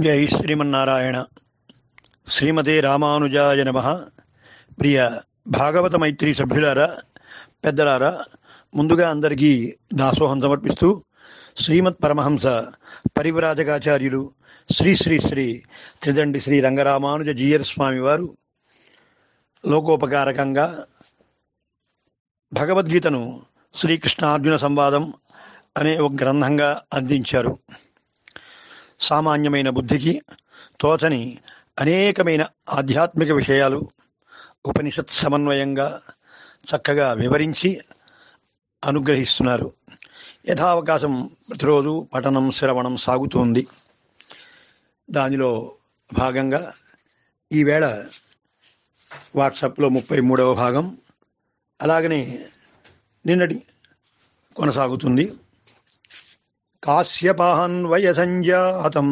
జై శ్రీమన్నారాయణ శ్రీమతే రామానుజాయ నమ ప్రియ భాగవత మైత్రి సభ్యులారా పెద్దలారా ముందుగా అందరికీ దాసోహం సమర్పిస్తూ శ్రీమత్ పరమహంస పరివ్రాజకాచార్యులు శ్రీ శ్రీ శ్రీ త్రిదండి శ్రీ రంగరామానుజ జీయర్ స్వామి వారు లోకోపకారకంగా భగవద్గీతను శ్రీకృష్ణార్జున సంవాదం అనే ఒక గ్రంథంగా అందించారు సామాన్యమైన బుద్ధికి తోచని అనేకమైన ఆధ్యాత్మిక విషయాలు ఉపనిషత్ సమన్వయంగా చక్కగా వివరించి అనుగ్రహిస్తున్నారు యథావకాశం ప్రతిరోజు పఠనం శ్రవణం సాగుతోంది దానిలో భాగంగా ఈవేళ వాట్సాప్లో ముప్పై మూడవ భాగం అలాగనే నిన్నటి కొనసాగుతుంది కాశ్యపాన్వయ సంజాతం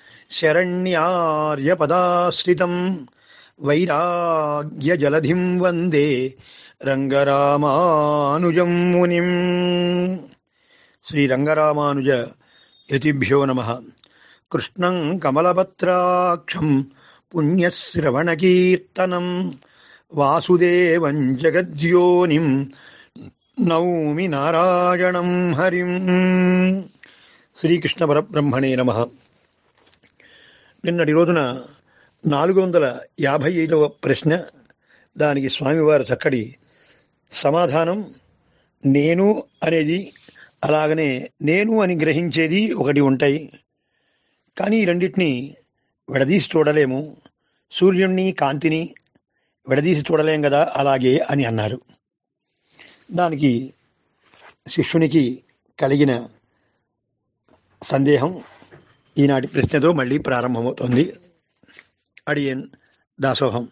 శరణ్యార్యపదాశ్రితం వైరాగ్య జలధిం వందే రంగరామానుజం మునిం శ్రీ రంగరామానుజ యతిభ్యో నమ కృష్ణం కమలపత్రాక్షం పుణ్యశ్రవణకీర్తనం వాసుదేవం జగద్యోనిం నౌమి నారాయణం హరిం శ్రీకృష్ణ పరబ్రహ్మణే నమ నిన్నటి రోజున నాలుగు వందల యాభై ఐదవ ప్రశ్న దానికి స్వామివారు చక్కటి సమాధానం నేను అనేది అలాగనే నేను అని గ్రహించేది ఒకటి ఉంటాయి కానీ ఈ రెండింటినీ విడదీసి చూడలేము సూర్యుణ్ణి కాంతిని విడదీసి చూడలేం కదా అలాగే అని అన్నారు దానికి శిష్యునికి కలిగిన సందేహం ఈనాటి ప్రశ్నతో మళ్ళీ ప్రారంభమవుతోంది అడియన్ దాసోహం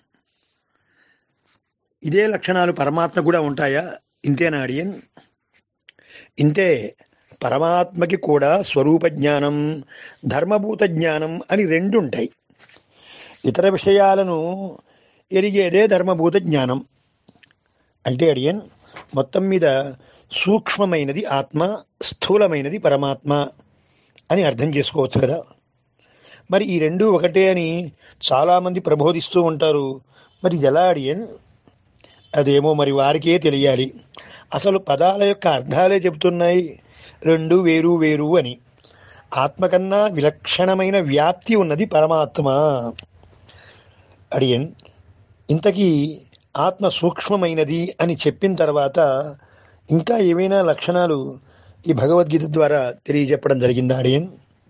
ఇదే లక్షణాలు పరమాత్మ కూడా ఉంటాయా ఇంతేనా అడియన్ ఇంతే పరమాత్మకి కూడా స్వరూప జ్ఞానం ధర్మభూత జ్ఞానం అని రెండు ఉంటాయి ఇతర విషయాలను ఎరిగేదే ధర్మభూత జ్ఞానం అంటే అడియన్ మొత్తం మీద సూక్ష్మమైనది ఆత్మ స్థూలమైనది పరమాత్మ అని అర్థం చేసుకోవచ్చు కదా మరి ఈ రెండు ఒకటే అని చాలామంది ప్రబోధిస్తూ ఉంటారు మరి ఇది ఎలా అడియన్ అదేమో మరి వారికే తెలియాలి అసలు పదాల యొక్క అర్థాలే చెబుతున్నాయి రెండు వేరు వేరు అని ఆత్మ కన్నా విలక్షణమైన వ్యాప్తి ఉన్నది పరమాత్మ అడియన్ ఇంతకీ ఆత్మ సూక్ష్మమైనది అని చెప్పిన తర్వాత ఇంకా ఏమైనా లక్షణాలు ఈ భగవద్గీత ద్వారా తెలియజెప్పడం జరిగిందా అడియన్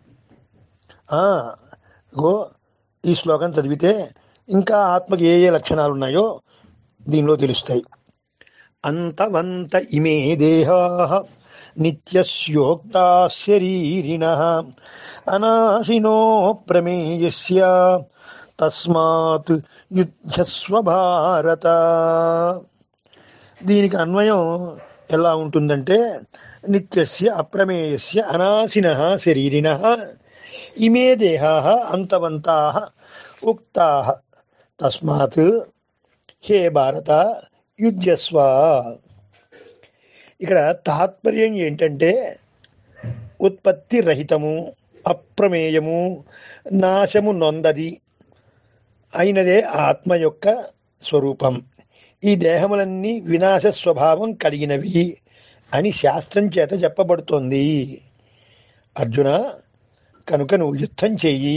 గో ఈ శ్లోకం చదివితే ఇంకా ఆత్మకి ఏ ఏ లక్షణాలు ఉన్నాయో దీనిలో తెలుస్తాయి అంతవంత ఇమే దేహా నిత్యస్యోక్తా శరీరిణ అనాశినో ప్రమేయస్య తస్మాత్ యుద్ధస్వ భారత దీనికి అన్వయం ఎలా ఉంటుందంటే నిత్యస్య అప్రమేయస్య అనాశిన శరీరిణ ఇమే దేహా అంతవంతా ఉక్తా తస్మాత్ హే భారత యుద్ధస్వ ఇక్కడ తాత్పర్యం ఏంటంటే ఉత్పత్తి రహితము అప్రమేయము నాశము నొందది అయినదే ఆత్మ యొక్క స్వరూపం ఈ దేహములన్నీ వినాశ స్వభావం కలిగినవి అని శాస్త్రం చేత చెప్పబడుతోంది అర్జున కనుక నువ్వు యుద్ధం చెయ్యి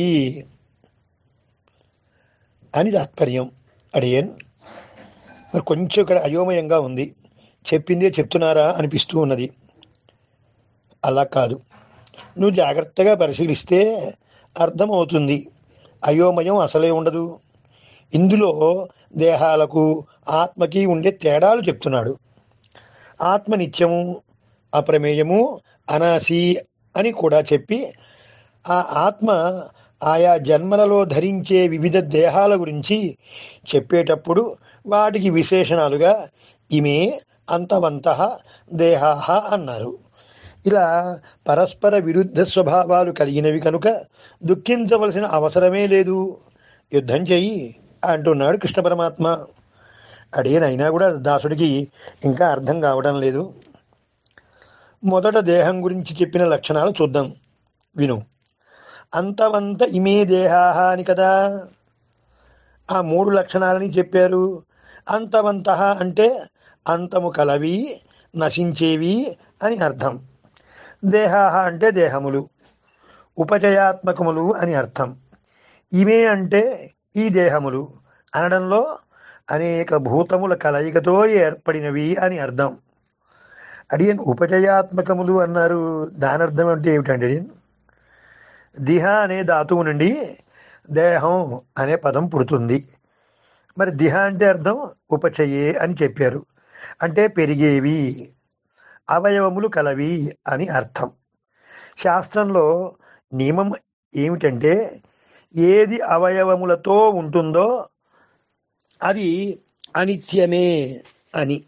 అని తాత్పర్యం అడియన్ మరి కొంచెం ఇక్కడ అయోమయంగా ఉంది చెప్పిందే చెప్తున్నారా అనిపిస్తూ ఉన్నది అలా కాదు నువ్వు జాగ్రత్తగా పరిశీలిస్తే అర్థమవుతుంది అయోమయం అసలే ఉండదు ఇందులో దేహాలకు ఆత్మకి ఉండే తేడాలు చెప్తున్నాడు ఆత్మ నిత్యము అప్రమేయము అనాసి అని కూడా చెప్పి ఆ ఆత్మ ఆయా జన్మలలో ధరించే వివిధ దేహాల గురించి చెప్పేటప్పుడు వాటికి విశేషణాలుగా ఇమే అంతవంత దేహాహ అన్నారు ఇలా పరస్పర విరుద్ధ స్వభావాలు కలిగినవి కనుక దుఃఖించవలసిన అవసరమే లేదు యుద్ధం చెయ్యి అంటున్నాడు కృష్ణ పరమాత్మ అడిగినైనా కూడా దాసుడికి ఇంకా అర్థం కావడం లేదు మొదట దేహం గురించి చెప్పిన లక్షణాలు చూద్దాం విను అంతవంత ఇమే దేహాహ అని కదా ఆ మూడు లక్షణాలని చెప్పారు అంతవంత అంటే అంతము కలవి నశించేవి అని అర్థం దేహాహ అంటే దేహములు ఉపచయాత్మకములు అని అర్థం ఇమే అంటే ఈ దేహములు అనడంలో అనేక భూతముల కలయికతో ఏర్పడినవి అని అర్థం అడియన్ ఉపచయాత్మకములు అన్నారు దాని అర్థం అంటే ఏమిటండి అడియన్ దిహ అనే ధాతువు నుండి దేహం అనే పదం పుడుతుంది మరి దిహ అంటే అర్థం ఉపచయే అని చెప్పారు అంటే పెరిగేవి అవయవములు కలవి అని అర్థం శాస్త్రంలో నియమం ఏమిటంటే ఏది అవయవములతో ఉంటుందో అది అనిత్యమే అని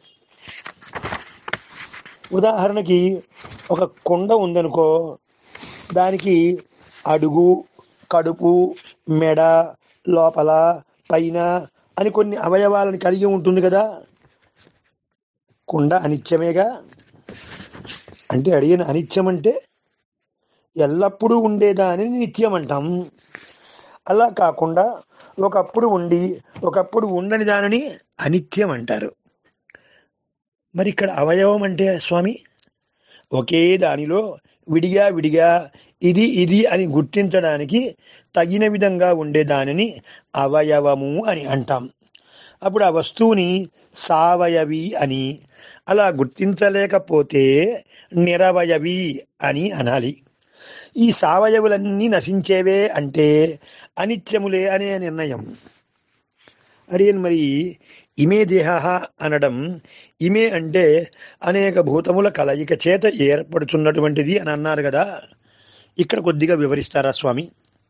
ఉదాహరణకి ఒక కుండ ఉందనుకో దానికి అడుగు కడుపు మెడ లోపల పైన అని కొన్ని అవయవాలను కలిగి ఉంటుంది కదా కుండ అనిత్యమేగా అంటే అడిగిన అనిత్యం అంటే ఎల్లప్పుడూ ఉండేదానిని నిత్యం అంటాం అలా కాకుండా ఒకప్పుడు ఉండి ఒకప్పుడు ఉండని దానిని అనిత్యం అంటారు మరి ఇక్కడ అవయవం అంటే స్వామి ఒకే దానిలో విడిగా విడిగా ఇది ఇది అని గుర్తించడానికి తగిన విధంగా ఉండే దానిని అవయవము అని అంటాం అప్పుడు ఆ వస్తువుని సావయవి అని అలా గుర్తించలేకపోతే నిరవయవి అని అనాలి ఈ సావయవులన్నీ నశించేవే అంటే అనిత్యములే అనే నిర్ణయం అడియన్ మరి ఇమే దేహ అనడం ఇమే అంటే అనేక భూతముల కలయిక చేత ఏర్పడుతున్నటువంటిది అని అన్నారు కదా ఇక్కడ కొద్దిగా వివరిస్తారా స్వామి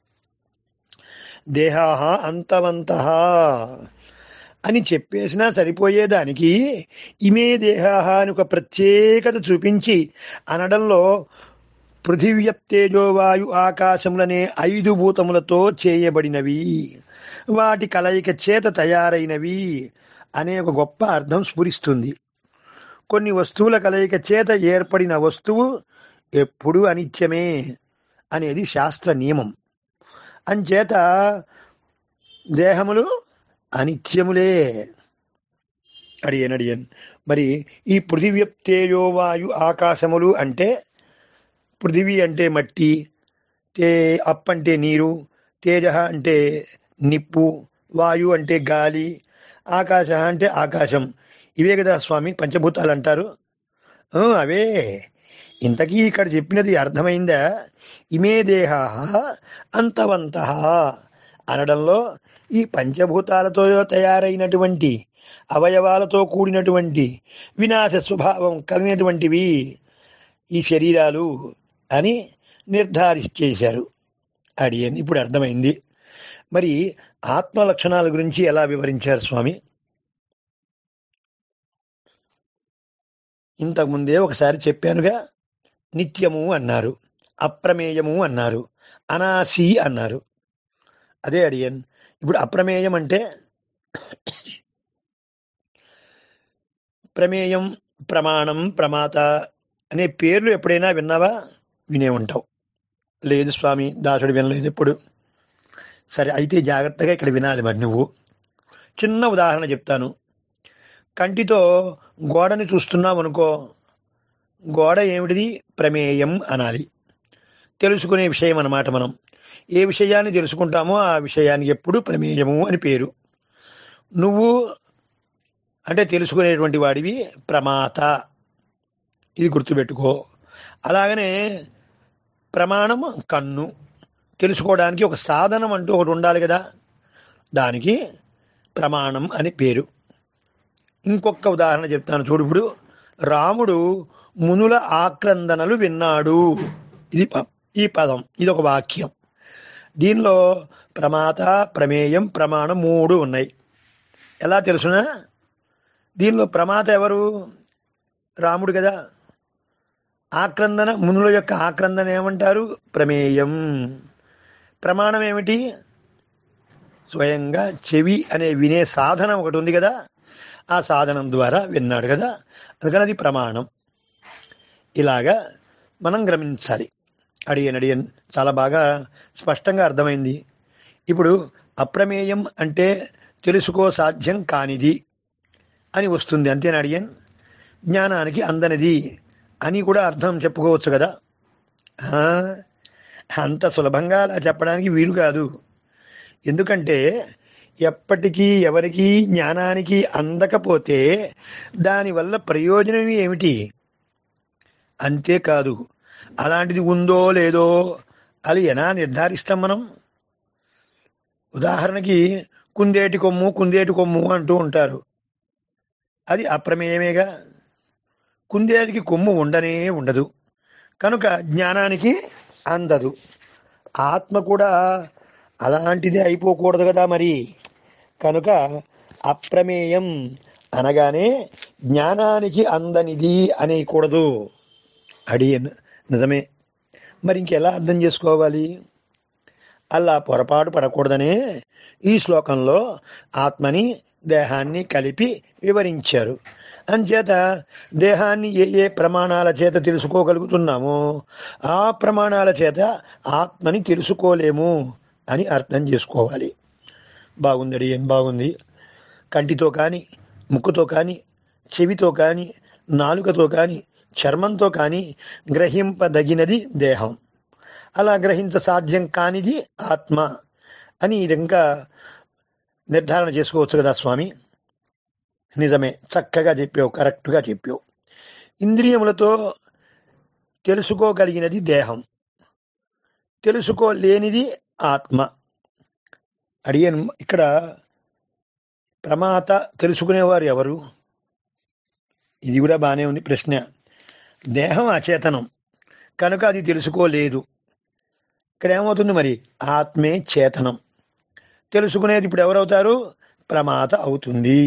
దేహాహ అంతవంత అని చెప్పేసినా సరిపోయేదానికి ఇమే దేహాహ అని ఒక ప్రత్యేకత చూపించి అనడంలో పృథివ్యప్తేజోవాయు ఆకాశములనే ఐదు భూతములతో చేయబడినవి వాటి కలయిక చేత తయారైనవి అనే ఒక గొప్ప అర్థం స్ఫురిస్తుంది కొన్ని వస్తువుల కలయిక చేత ఏర్పడిన వస్తువు ఎప్పుడూ అనిత్యమే అనేది శాస్త్ర నియమం అంచేత దేహములు అనిత్యములే అడియన్ అడియన్ మరి ఈ పృథివ్యప్తేయోవాయు ఆకాశములు అంటే పృథివీ అంటే మట్టి తే అప్ అంటే నీరు తేజ అంటే నిప్పు వాయు అంటే గాలి ఆకాశ అంటే ఆకాశం ఇవే కదా స్వామి పంచభూతాలు అంటారు ఆ, అవే ఇంతకీ ఇక్కడ చెప్పినది అర్థమైందా ఇమే దేహ అంతవంత అనడంలో ఈ పంచభూతాలతో తయారైనటువంటి అవయవాలతో కూడినటువంటి వినాశ స్వభావం కలిగినటువంటివి ఈ శరీరాలు అని నిర్ధారించేశారు అడియన్ ఇప్పుడు అర్థమైంది మరి ఆత్మ లక్షణాల గురించి ఎలా వివరించారు స్వామి ఇంతకుముందే ఒకసారి చెప్పానుగా నిత్యము అన్నారు అప్రమేయము అన్నారు అనాసి అన్నారు అదే అడియన్ ఇప్పుడు అప్రమేయం అంటే ప్రమేయం ప్రమాణం ప్రమాత అనే పేర్లు ఎప్పుడైనా విన్నావా వినే ఉంటావు లేదు స్వామి దాసుడు వినలేదు ఎప్పుడు సరే అయితే జాగ్రత్తగా ఇక్కడ వినాలి మరి నువ్వు చిన్న ఉదాహరణ చెప్తాను కంటితో గోడని చూస్తున్నావు అనుకో గోడ ఏమిటిది ప్రమేయం అనాలి తెలుసుకునే విషయం అన్నమాట మనం ఏ విషయాన్ని తెలుసుకుంటామో ఆ విషయానికి ఎప్పుడు ప్రమేయము అని పేరు నువ్వు అంటే తెలుసుకునేటువంటి వాడివి ప్రమాత ఇది గుర్తుపెట్టుకో అలాగనే ప్రమాణం కన్ను తెలుసుకోవడానికి ఒక సాధనం అంటూ ఒకటి ఉండాలి కదా దానికి ప్రమాణం అని పేరు ఇంకొక ఉదాహరణ చెప్తాను చూడు ఇప్పుడు రాముడు మునుల ఆక్రందనలు విన్నాడు ఇది ప- ఈ పదం ఇది ఒక వాక్యం దీనిలో ప్రమాత ప్రమేయం ప్రమాణం మూడు ఉన్నాయి ఎలా తెలుసునా దీనిలో ప్రమాత ఎవరు రాముడు కదా ఆక్రందన మునుల యొక్క ఆక్రందన ఏమంటారు ప్రమేయం ప్రమాణం ఏమిటి స్వయంగా చెవి అనే వినే సాధనం ఒకటి ఉంది కదా ఆ సాధనం ద్వారా విన్నాడు కదా అందుకని అది ప్రమాణం ఇలాగా మనం గమనించాలి అడియన్ అడియన్ చాలా బాగా స్పష్టంగా అర్థమైంది ఇప్పుడు అప్రమేయం అంటే తెలుసుకో సాధ్యం కానిది అని వస్తుంది అంతేనా అడియన్ జ్ఞానానికి అందనిది అని కూడా అర్థం చెప్పుకోవచ్చు కదా ఆ, అంత సులభంగా అలా చెప్పడానికి వీలు కాదు ఎందుకంటే ఎప్పటికీ ఎవరికి జ్ఞానానికి అందకపోతే దానివల్ల ప్రయోజనం ఏమిటి అంతేకాదు అలాంటిది ఉందో లేదో అది ఎలా నిర్ధారిస్తాం మనం ఉదాహరణకి కుందేటి కొమ్ము కుందేటి కొమ్ము అంటూ ఉంటారు అది అప్రమేయమేగా కుందేటికి కొమ్ము ఉండనే ఉండదు కనుక జ్ఞానానికి అందదు ఆత్మ కూడా అలాంటిది అయిపోకూడదు కదా మరి కనుక అప్రమేయం అనగానే జ్ఞానానికి అందనిది అనేయకూడదు అడియన్ నిజమే మరి ఇంకెలా అర్థం చేసుకోవాలి అలా పొరపాటు పడకూడదనే ఈ శ్లోకంలో ఆత్మని దేహాన్ని కలిపి వివరించారు అంచేత దేహాన్ని ఏ ఏ ప్రమాణాల చేత తెలుసుకోగలుగుతున్నామో ఆ ప్రమాణాల చేత ఆత్మని తెలుసుకోలేము అని అర్థం చేసుకోవాలి బాగుంది ఏం బాగుంది కంటితో కానీ ముక్కుతో కానీ చెవితో కానీ నాలుకతో కానీ చర్మంతో కానీ గ్రహింపదగినది దేహం అలా గ్రహించ సాధ్యం కానిది ఆత్మ అని ఇంకా నిర్ధారణ చేసుకోవచ్చు కదా స్వామి నిజమే చక్కగా చెప్పావు కరెక్ట్గా చెప్పావు ఇంద్రియములతో తెలుసుకోగలిగినది దేహం తెలుసుకోలేనిది ఆత్మ అడిగాను ఇక్కడ ప్రమాత తెలుసుకునేవారు ఎవరు ఇది కూడా బాగానే ఉంది ప్రశ్న దేహం అచేతనం కనుక అది తెలుసుకోలేదు ఇక్కడ ఏమవుతుంది మరి ఆత్మే చేతనం తెలుసుకునేది ఇప్పుడు ఎవరవుతారు ప్రమాత అవుతుంది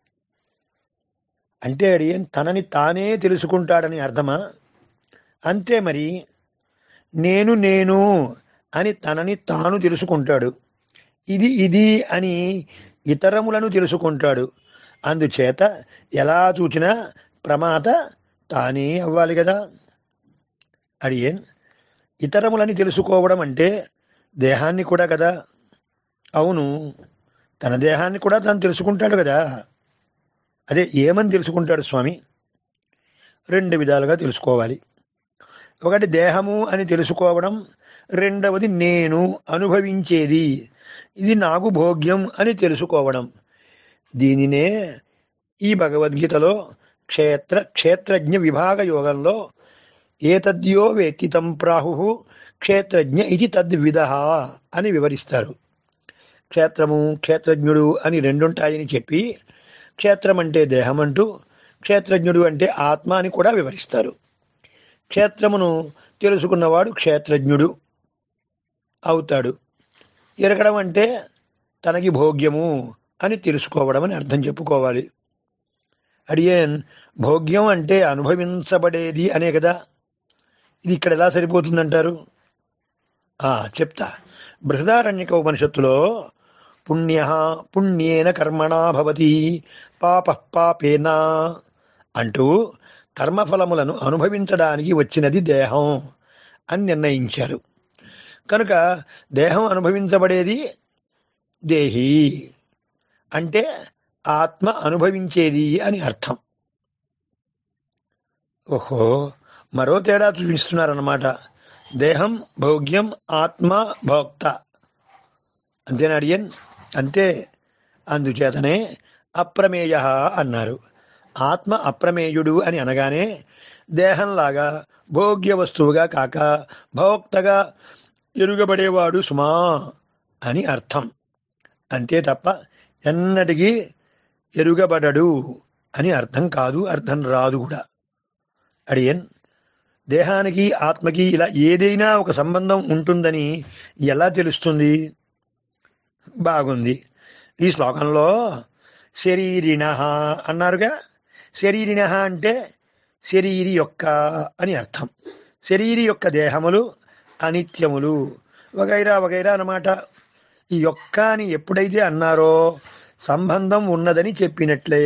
అంటే అడియన్ తనని తానే తెలుసుకుంటాడని అర్థమా అంతే మరి నేను నేను అని తనని తాను తెలుసుకుంటాడు ఇది ఇది అని ఇతరములను తెలుసుకుంటాడు అందుచేత ఎలా చూచినా ప్రమాత తానే అవ్వాలి కదా అడియన్ ఇతరములని తెలుసుకోవడం అంటే దేహాన్ని కూడా కదా అవును తన దేహాన్ని కూడా తను తెలుసుకుంటాడు కదా అదే ఏమని తెలుసుకుంటాడు స్వామి రెండు విధాలుగా తెలుసుకోవాలి ఒకటి దేహము అని తెలుసుకోవడం రెండవది నేను అనుభవించేది ఇది నాకు భోగ్యం అని తెలుసుకోవడం దీనినే ఈ భగవద్గీతలో క్షేత్ర క్షేత్రజ్ఞ విభాగ యోగంలో ఏతద్యో వేత్తి తం ప్రాహు క్షేత్రజ్ఞ ఇది తద్విధ అని వివరిస్తారు క్షేత్రము క్షేత్రజ్ఞుడు అని రెండుంటాయని చెప్పి క్షేత్రం అంటే దేహం అంటూ క్షేత్రజ్ఞుడు అంటే ఆత్మ అని కూడా వివరిస్తారు క్షేత్రమును తెలుసుకున్నవాడు క్షేత్రజ్ఞుడు అవుతాడు ఎరగడం అంటే తనకి భోగ్యము అని తెలుసుకోవడం అని అర్థం చెప్పుకోవాలి అడియన్ భోగ్యం అంటే అనుభవించబడేది అనే కదా ఇది ఇక్కడ ఎలా సరిపోతుందంటారు ఆ చెప్తా బృహదారణ్యక ఉపనిషత్తులో పుణ్య పుణ్యేన కర్మణా భవతి పాప పాపేన అంటూ కర్మఫలములను అనుభవించడానికి వచ్చినది దేహం అని నిర్ణయించారు కనుక దేహం అనుభవించబడేది దేహి అంటే ఆత్మ అనుభవించేది అని అర్థం ఓహో మరో తేడా చూపిస్తున్నారన్నమాట దేహం భోగ్యం ఆత్మ భోక్త అంతేనా అడియన్ అంతే అందుచేతనే అప్రమేయ అన్నారు ఆత్మ అప్రమేయుడు అని అనగానే దేహంలాగా భోగ్య వస్తువుగా కాక భోక్తగా ఎరుగబడేవాడు సుమా అని అర్థం అంతే తప్ప ఎన్నటికీ ఎరుగబడడు అని అర్థం కాదు అర్థం రాదు కూడా అడియన్ దేహానికి ఆత్మకి ఇలా ఏదైనా ఒక సంబంధం ఉంటుందని ఎలా తెలుస్తుంది బాగుంది ఈ శ్లోకంలో శరీరిణ అన్నారుగా శరీరిణ అంటే శరీరి యొక్క అని అర్థం శరీరి యొక్క దేహములు అనిత్యములు వగైరా వగైరా అన్నమాట ఈ యొక్క అని ఎప్పుడైతే అన్నారో సంబంధం ఉన్నదని చెప్పినట్లే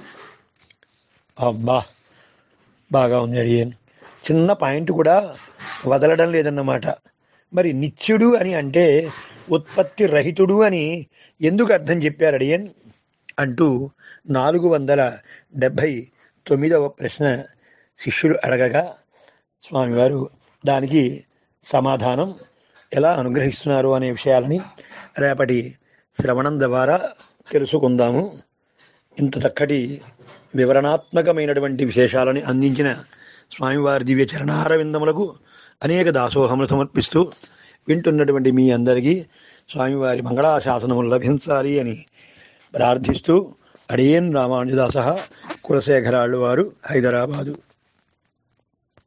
అబ్బా బాగా ఉంది అడియన్ చిన్న పాయింట్ కూడా వదలడం లేదన్నమాట మరి నిత్యుడు అని అంటే ఉత్పత్తి రహితుడు అని ఎందుకు అర్థం చెప్పారు అడియన్ అంటూ నాలుగు వందల డెబ్భై తొమ్మిదవ ప్రశ్న శిష్యుడు అడగగా స్వామివారు దానికి సమాధానం ఎలా అనుగ్రహిస్తున్నారు అనే విషయాలని రేపటి శ్రవణం ద్వారా తెలుసుకుందాము ఇంత చక్కటి వివరణాత్మకమైనటువంటి విశేషాలని అందించిన స్వామివారి దివ్య చరణారవిందములకు అనేక దాసోహములు సమర్పిస్తూ వింటున్నటువంటి మీ అందరికీ స్వామివారి మంగళాశాసనములు లభించాలి అని ప్రార్థిస్తూ అడియన్ రామానుజదాస కులశేఖరాళ్ళు వారు హైదరాబాదు